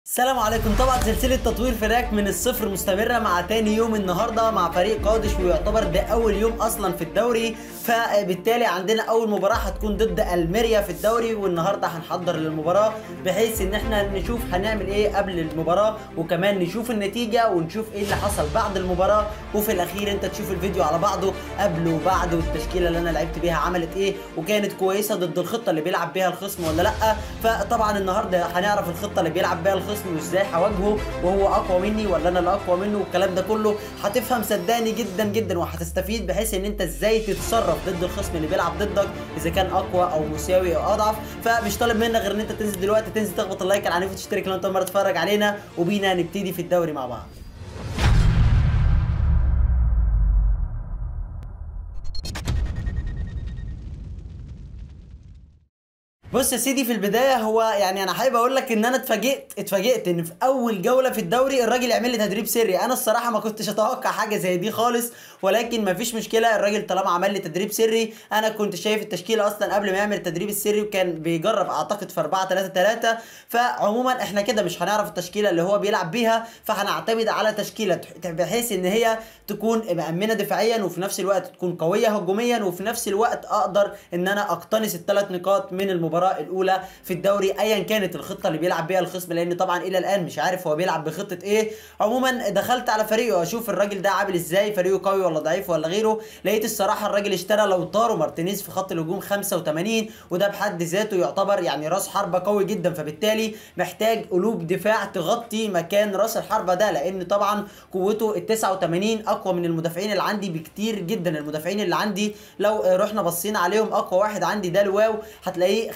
السلام عليكم طبعا سلسلة تطوير فراك من الصفر مستمرة مع تاني يوم النهاردة مع فريق قادش ويعتبر ده أول يوم أصلا في الدوري فبالتالي عندنا أول مباراة هتكون ضد ألميريا في الدوري والنهاردة هنحضر للمباراة بحيث إن احنا نشوف هنعمل إيه قبل المباراة وكمان نشوف النتيجة ونشوف إيه اللي حصل بعد المباراة وفي الأخير أنت تشوف الفيديو على بعضه قبل وبعد والتشكيلة اللي أنا لعبت بيها عملت إيه وكانت كويسة ضد الخطة اللي بيلعب بيها الخصم ولا لأ فطبعا النهاردة هنعرف الخطة اللي بيلعب بيها الخصم وازاي هواجهه وهو اقوى مني ولا انا اللي اقوى منه والكلام ده كله هتفهم صدقني جدا جدا وهتستفيد بحيث ان انت ازاي تتصرف ضد الخصم اللي بيلعب ضدك اذا كان اقوى او مساوي او اضعف فمش طالب منك غير ان انت تنزل دلوقتي تنزل تخبط اللايك على العنيف وتشترك لو انت مره تتفرج علينا وبينا نبتدي في الدوري مع بعض بص يا سيدي في البدايه هو يعني انا حابب اقول لك ان انا اتفاجئت اتفاجئت ان في اول جوله في الدوري الراجل يعمل لي تدريب سري انا الصراحه ما كنتش اتوقع حاجه زي دي خالص ولكن ما فيش مشكله الراجل طالما عمل لي تدريب سري انا كنت شايف التشكيله اصلا قبل ما يعمل التدريب السري وكان بيجرب اعتقد في 4 3 3 فعموما احنا كده مش هنعرف التشكيله اللي هو بيلعب بيها فهنعتمد على تشكيله بحيث ان هي تكون مأمنه دفاعيا وفي نفس الوقت تكون قويه هجوميا وفي نفس الوقت اقدر ان انا اقتنص الثلاث نقاط من المباراه الاولى في الدوري ايا كانت الخطه اللي بيلعب بيها الخصم لان طبعا الى الان مش عارف هو بيلعب بخطه ايه عموما دخلت على فريقه اشوف الراجل ده عامل ازاي فريقه قوي ولا ضعيف ولا غيره لقيت الصراحه الراجل اشترى لوتارو مارتينيز في خط الهجوم 85 وده بحد ذاته يعتبر يعني راس حربه قوي جدا فبالتالي محتاج قلوب دفاع تغطي مكان راس الحربه ده لان طبعا قوته ال 89 اقوى من المدافعين اللي عندي بكتير جدا المدافعين اللي عندي لو رحنا بصينا عليهم اقوى واحد عندي ده الواو هتلاقيه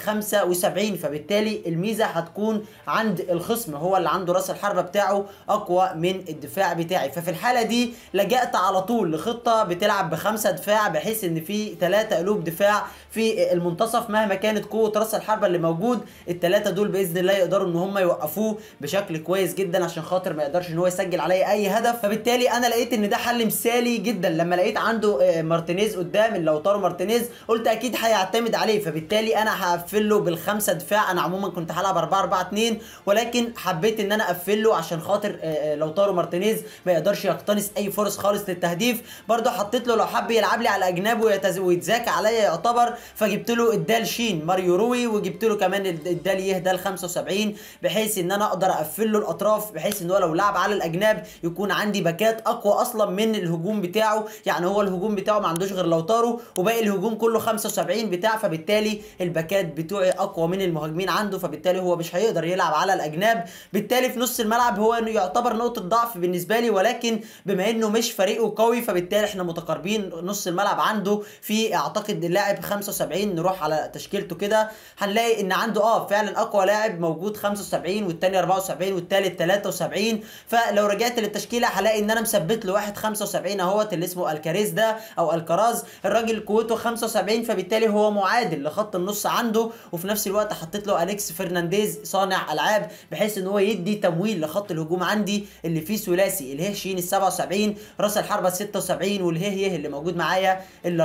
75 فبالتالي الميزه هتكون عند الخصم هو اللي عنده راس الحربه بتاعه اقوى من الدفاع بتاعي ففي الحاله دي لجأت على طول لخطه بتلعب بخمسه دفاع بحيث ان في ثلاثه قلوب دفاع في المنتصف مهما كانت قوه راس الحربه اللي موجود الثلاثه دول باذن الله يقدروا ان هم يوقفوه بشكل كويس جدا عشان خاطر ما يقدرش ان هو يسجل عليه اي هدف فبالتالي انا لقيت ان ده حل مثالي جدا لما لقيت عنده مارتينيز قدام اللي لوتارو مارتينيز قلت اكيد هيعتمد عليه فبالتالي انا هقفل له بالخمسه دفاع انا عموما كنت هلعب 4 4 2 ولكن حبيت ان انا اقفل له عشان خاطر لوتارو مارتينيز ما يقدرش يقتنص اي فرص خالص للتهديف برده حطيت له لو حب يلعب لي على اجناب ويتذاكى عليا يعتبر فجبت له الدال شين ماريو روي وجبت له كمان الدال يه ده ال 75 بحيث ان انا اقدر اقفل له الاطراف بحيث ان هو لو لعب على الاجناب يكون عندي باكات اقوى اصلا من الهجوم بتاعه يعني هو الهجوم بتاعه ما عندوش غير لوتارو وباقي الهجوم كله 75 بتاع فبالتالي الباكات بتوعي اقوى من المهاجمين عنده فبالتالي هو مش هيقدر يلعب على الاجناب بالتالي في نص الملعب هو انه يعتبر نقطه ضعف بالنسبه لي ولكن بما انه مش فريقه قوي فبالتالي احنا متقاربين نص الملعب عنده في اعتقد اللاعب 75 نروح على تشكيلته كده هنلاقي ان عنده اه فعلا اقوى لاعب موجود 75 والثاني 74 والثالث 73 فلو رجعت للتشكيله هلاقي ان انا مثبت له واحد 75 اهوت اللي اسمه الكاريز ده او الكراز الراجل قوته 75 فبالتالي هو معادل لخط النص عنده وفي نفس الوقت حطيت له اليكس فرنانديز صانع العاب بحيث ان هو يدي تمويل لخط الهجوم عندي اللي فيه ثلاثي الهيه شين ال 77 راس الحربه ال 76 والهيه اللي موجود معايا ال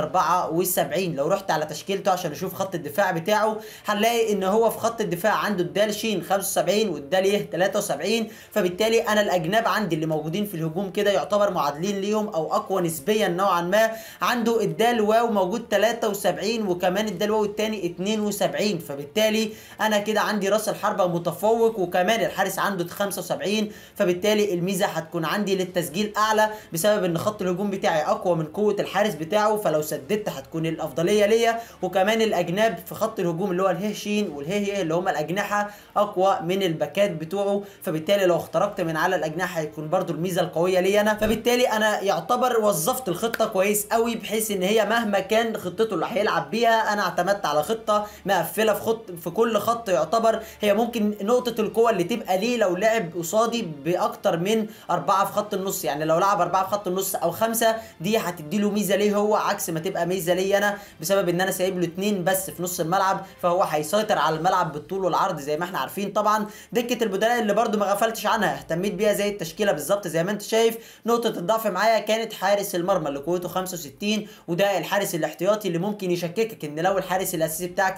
74 لو رحت على تشكيلته عشان اشوف خط الدفاع بتاعه هنلاقي ان هو في خط الدفاع عنده الدال شين 75 والدال يه 73 فبالتالي انا الاجناب عندي اللي موجودين في الهجوم كده يعتبر معادلين ليهم او اقوى نسبيا نوعا ما عنده الدال واو موجود 73 وكمان الدال واو الثاني 72 فبالتالي انا كده عندي راس الحربه متفوق وكمان الحارس عنده 75 فبالتالي الميزه هتكون عندي للتسجيل اعلى بسبب ان خط الهجوم بتاعي اقوى من قوه الحارس بتاعه فلو سددت هتكون الافضليه ليا وكمان الاجناب في خط الهجوم اللي هو الهشين والهي اللي هم الاجنحه اقوى من الباكات بتوعه فبالتالي لو اخترقت من على الاجنحه هيكون برده الميزه القويه ليا انا فبالتالي انا يعتبر وظفت الخطه كويس قوي بحيث ان هي مهما كان خطته اللي هيلعب بيها انا اعتمدت على خطه مقفله في خط في كل خط يعتبر هي ممكن نقطه القوه اللي تبقى ليه لو لعب قصادي باكتر من اربعه في خط النص يعني لو لعب اربعه في خط النص او خمسه دي هتدي له ميزه ليه هو عكس ما تبقى ميزه ليا انا بسبب ان انا سايب له اتنين بس في نص الملعب فهو هيسيطر على الملعب بالطول والعرض زي ما احنا عارفين طبعا دكه البدلاء اللي برده ما غفلتش عنها اهتميت بيها زي التشكيله بالظبط زي ما انت شايف نقطه الضعف معايا كانت حارس المرمى اللي قوته 65 وده الحارس الاحتياطي اللي ممكن يشككك ان لو الحارس الاساسي بتاعك اتصاب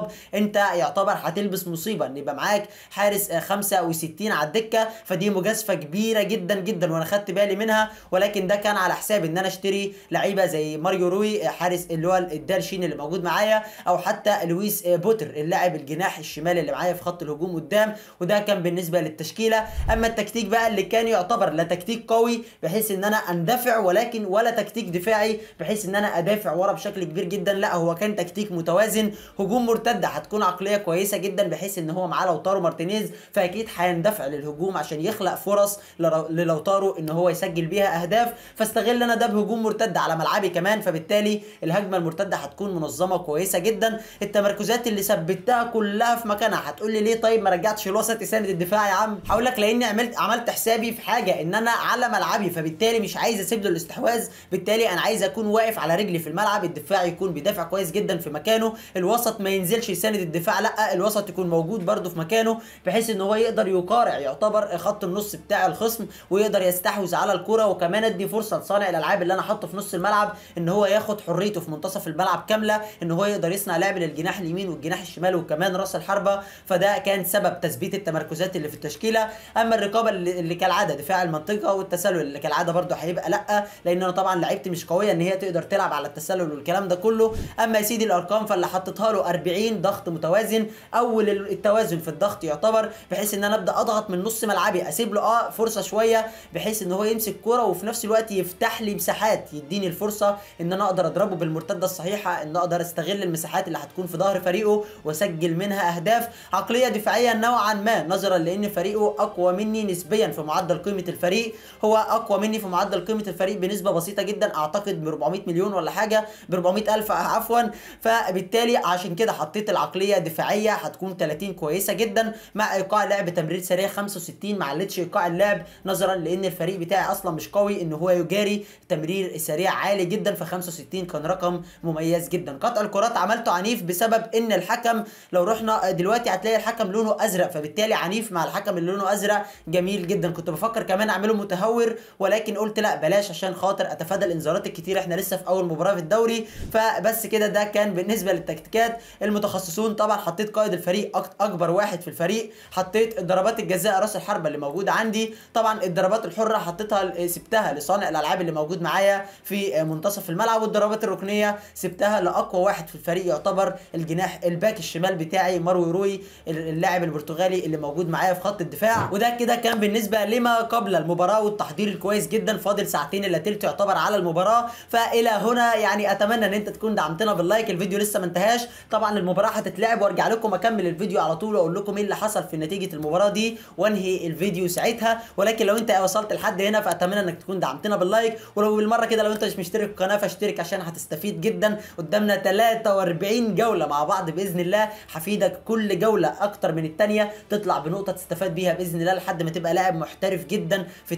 انت يعتبر هتلبس مصيبه ان يبقى معاك حارس آه، 65 على الدكه فدي مجازفه كبيره جدا جدا وانا خدت بالي منها ولكن ده كان على حساب ان انا اشتري لعيبه زي ماريو روي آه، حارس اللي هو الدالشين اللي موجود معايا او حتى لويس آه، بوتر اللاعب الجناح الشمالي اللي معايا في خط الهجوم قدام وده كان بالنسبه للتشكيله اما التكتيك بقى اللي كان يعتبر لا تكتيك قوي بحيث ان انا اندفع ولكن ولا تكتيك دفاعي بحيث ان انا ادافع ورا بشكل كبير جدا لا هو كان تكتيك متوازن هجوم مرتده هتكون عقليه كويسه جدا بحيث ان هو معاه لوتارو مارتينيز فاكيد هيندفع للهجوم عشان يخلق فرص لرو- للوتارو ان هو يسجل بيها اهداف فاستغل انا ده بهجوم مرتد على ملعبي كمان فبالتالي الهجمه المرتده هتكون منظمه كويسه جدا التمركزات اللي ثبتها كلها في مكانها هتقول لي ليه طيب ما رجعتش الوسط يساند الدفاع يا عم هقول لك لاني عملت عملت حسابي في حاجه ان انا على ملعبي فبالتالي مش عايز اسيب له الاستحواذ بالتالي انا عايز اكون واقف على رجلي في الملعب الدفاع يكون بيدافع كويس جدا في مكانه الوسط ما ينزلش يساند الدفاع لا الوسط يكون موجود برده في مكانه بحيث ان هو يقدر يقارع يعتبر خط النص بتاع الخصم ويقدر يستحوذ على الكره وكمان ادي فرصه لصانع الالعاب اللي انا حاطه في نص الملعب ان هو ياخد حريته في منتصف الملعب كامله ان هو يقدر يصنع لعب للجناح اليمين والجناح الشمال وكمان راس الحربه فده كان سبب تثبيت التمركزات اللي في التشكيله اما الرقابه اللي, اللي كالعاده دفاع المنطقه والتسلل اللي كالعاده برده هيبقى لا لان انا طبعا لعيبتي مش قويه ان هي تقدر تلعب على التسلل والكلام ده كله اما يا سيدي الارقام فاللي حطيتها له 40 ضغط متوازن اول التوازن في الضغط يعتبر بحيث ان انا ابدا اضغط من نص ملعبي اسيب له اه فرصه شويه بحيث ان هو يمسك كوره وفي نفس الوقت يفتح لي مساحات يديني الفرصه ان انا اقدر اضربه بالمرتده الصحيحه ان اقدر استغل المساحات اللي هتكون في ظهر فريقه واسجل منها اهداف عقليه دفاعيه نوعا ما نظرا لان فريقه اقوى مني نسبيا في معدل قيمه الفريق هو اقوى مني في معدل قيمه الفريق بنسبه بسيطه جدا اعتقد ب 400 مليون ولا حاجه ب 400 الف عفوا فبالتالي عشان كده حطيت العقليه دفاعيه هتكون 30 كويسه جدا مع ايقاع لعب تمرير سريع 65 ما علتش ايقاع اللعب نظرا لان الفريق بتاعي اصلا مش قوي ان هو يجاري تمرير سريع عالي جدا ف 65 كان رقم مميز جدا قطع الكرات عملته عنيف بسبب ان الحكم لو رحنا دلوقتي هتلاقي الحكم لونه ازرق فبالتالي عنيف مع الحكم اللي لونه ازرق جميل جدا كنت بفكر كمان اعمله متهور ولكن قلت لا بلاش عشان خاطر اتفادى الانذارات الكتير احنا لسه في اول مباراه في الدوري فبس كده ده كان بالنسبه للتكتيكات المتخصصون طبعا حطيت قائد الفريق أك- اكبر واحد في الفريق حطيت ضربات الجزاء راس الحربه اللي موجوده عندي طبعا الضربات الحره حطيتها سبتها لصانع الالعاب اللي موجود معايا في منتصف الملعب والضربات الركنيه سبتها لاقوى واحد في الفريق يعتبر الجناح الباك الشمال بتاعي مروي روي اللاعب البرتغالي اللي موجود معايا في خط الدفاع وده كده كان بالنسبه لما قبل المباراه والتحضير الكويس جدا فاضل ساعتين الا تلت يعتبر على المباراه فالى هنا يعني اتمنى ان انت تكون دعمتنا باللايك الفيديو لسه ما انتهاش طبعا المباراه هتتلعب وارجع لكم اكمل الفيديو على طول واقول لكم ايه اللي حصل في نتيجه المباراه دي وانهي الفيديو ساعتها ولكن لو انت وصلت لحد هنا فاتمنى انك تكون دعمتنا باللايك ولو بالمره كده لو انت مش مشترك في القناه فاشترك عشان هتستفيد جدا قدامنا 43 جوله مع بعض باذن الله هفيدك كل جوله اكتر من الثانيه تطلع بنقطه تستفاد بيها باذن الله لحد ما تبقى لاعب محترف جدا في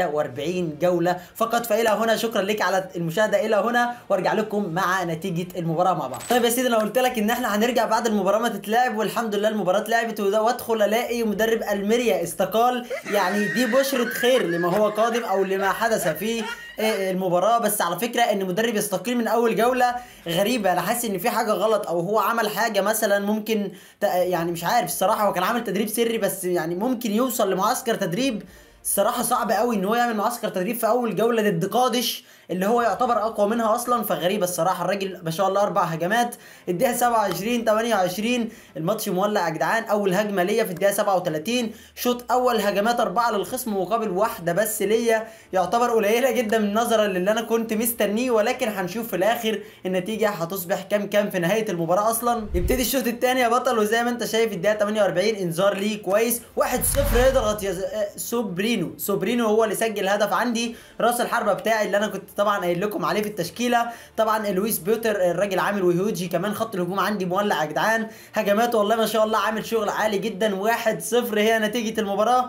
43 جوله فقط فالى هنا شكرا لك على المشاهده الى هنا وارجع لكم مع نتيجه المباراه مع بعض طيب يا سيدي انا قلت لك ان احنا هنرجع بعد المباراه ما تتلعب والحمد لله المباراه اتلعبت وده وادخل الاقي مدرب الميريا استقال يعني دي بشرة خير لما هو قادم او لما حدث في آه، المباراه بس على فكره ان مدرب يستقيل من اول جوله غريبه انا حاسس ان في حاجه غلط او هو عمل حاجه مثلا ممكن ت- يعني مش عارف الصراحه هو كان عامل تدريب سري بس يعني ممكن يوصل لمعسكر تدريب الصراحه صعب قوي ان هو يعمل معسكر تدريب في اول جوله ضد قادش اللي هو يعتبر اقوى منها اصلا فغريبه الصراحه الراجل ما شاء الله اربع هجمات الدقيقه 27 28 الماتش مولع يا جدعان اول هجمه ليا في الدقيقه 37 شوط اول هجمات اربعه للخصم مقابل واحده بس ليا يعتبر قليله جدا من نظرا للي انا كنت مستنيه ولكن هنشوف في الاخر النتيجه هتصبح كام كام في نهايه المباراه اصلا يبتدي الشوط الثاني يا بطل وزي ما انت شايف الدقيقه 48 انذار ليه كويس 1-0 يضغط يا ز- آه، سوبرينو سوبرينو هو اللي سجل هدف عندي راس الحربه بتاعي اللي انا كنت طبعا قايل لكم عليه في التشكيله طبعا لويس بيوتر الراجل عامل وهيوجي كمان خط الهجوم عندي مولع يا جدعان هجمات والله ما شاء الله عامل شغل عالي جدا 1-0 هي نتيجه المباراه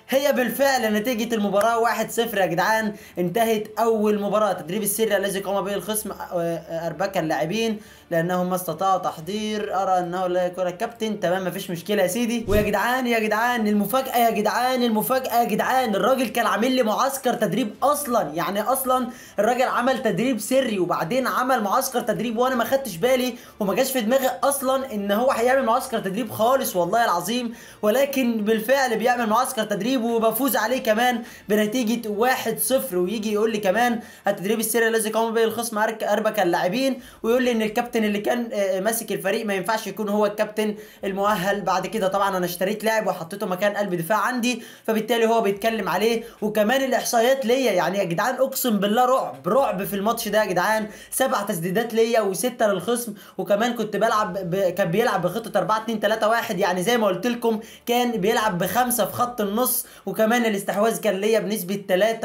هي بالفعل نتيجة المباراة 1-0 يا جدعان انتهت أول مباراة تدريب السري الذي قام به الخصم أربك اللاعبين لأنهم ما استطاعوا تحضير أرى أنه لا يكون الكابتن تمام مفيش مشكلة يا سيدي ويا جدعان يا جدعان المفاجأة يا جدعان المفاجأة يا جدعان الراجل كان عامل لي معسكر تدريب أصلا يعني أصلا الراجل عمل تدريب سري وبعدين عمل معسكر تدريب وأنا ما خدتش بالي وما جاش في دماغي أصلا إن هو هيعمل معسكر تدريب خالص والله العظيم ولكن بالفعل بيعمل معسكر تدريب وبفوز عليه كمان بنتيجة 1-0 ويجي يقول لي كمان التدريب السري الذي قام به الخصم أربك اللاعبين ويقول لي إن الكابتن اللي كان ماسك الفريق ما ينفعش يكون هو الكابتن المؤهل بعد كده طبعا انا اشتريت لاعب وحطيته مكان قلب دفاع عندي فبالتالي هو بيتكلم عليه وكمان الاحصائيات ليا يعني يا جدعان اقسم بالله رعب رعب في الماتش ده يا جدعان سبع تسديدات ليا وسته للخصم وكمان كنت بلعب ب... كان بيلعب بخطه 4 2 3 1 يعني زي ما قلت لكم كان بيلعب بخمسه في خط النص وكمان الاستحواذ كان ليا بنسبه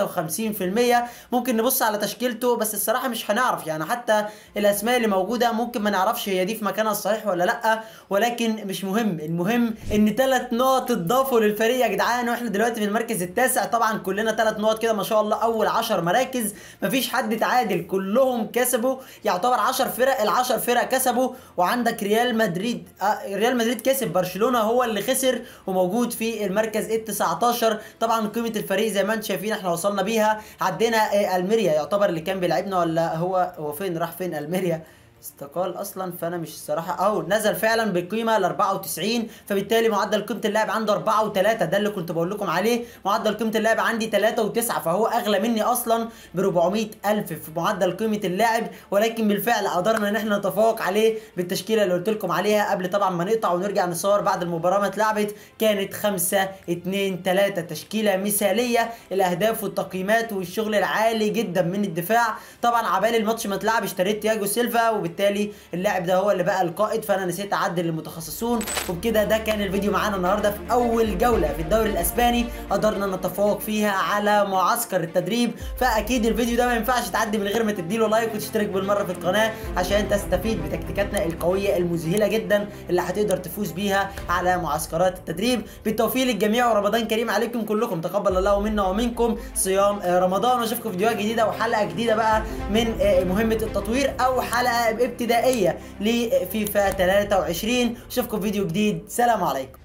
53% ممكن نبص على تشكيلته بس الصراحه مش هنعرف يعني حتى الاسماء اللي موجوده ممكن ما نعرفش هي دي في مكانها الصحيح ولا لا ولكن مش مهم المهم ان ثلاث نقط اتضافوا للفريق يا جدعان واحنا دلوقتي في المركز التاسع طبعا كلنا ثلاث نقط كده ما شاء الله اول 10 مراكز مفيش حد تعادل كلهم كسبوا يعتبر 10 فرق ال10 فرق كسبوا وعندك ريال مدريد آه ريال مدريد كسب برشلونه هو اللي خسر وموجود في المركز ال 19 طبعا قيمه الفريق زي ما انتم شايفين احنا وصلنا بيها عدينا آه الميريا يعتبر اللي كان بيلعبنا ولا هو هو فين راح فين الميريا استقال اصلا فانا مش الصراحه او نزل فعلا بقيمه ل 94 فبالتالي معدل قيمه اللاعب عنده 4 و3 ده اللي كنت بقول لكم عليه معدل قيمه اللاعب عندي 3 و9 فهو اغلى مني اصلا ب 400 الف في معدل قيمه اللاعب ولكن بالفعل قدرنا ان احنا نتفوق عليه بالتشكيله اللي قلت لكم عليها قبل طبعا ما نقطع ونرجع نصور بعد المباراه ما اتلعبت كانت 5 2 3 تشكيله مثاليه الاهداف والتقييمات والشغل العالي جدا من الدفاع طبعا عبال الماتش ما اتلعب اشتريت تياجو سيلفا وبالتالي اللاعب ده هو اللي بقى القائد فانا نسيت اعدل المتخصصون وبكده ده كان الفيديو معانا النهارده في اول جوله في الدوري الاسباني قدرنا نتفوق فيها على معسكر التدريب فاكيد الفيديو ده ما ينفعش تعدي من غير ما تديله لايك وتشترك بالمره في القناه عشان تستفيد بتكتيكاتنا القويه المذهله جدا اللي هتقدر تفوز بيها على معسكرات التدريب بالتوفيق للجميع ورمضان كريم عليكم كلكم تقبل الله منا ومنكم صيام رمضان واشوفكم في فيديوهات جديده وحلقه جديده بقى من مهمه التطوير او حلقه ابتدائيه لفيفا 23 اشوفكم فيديو جديد سلام عليكم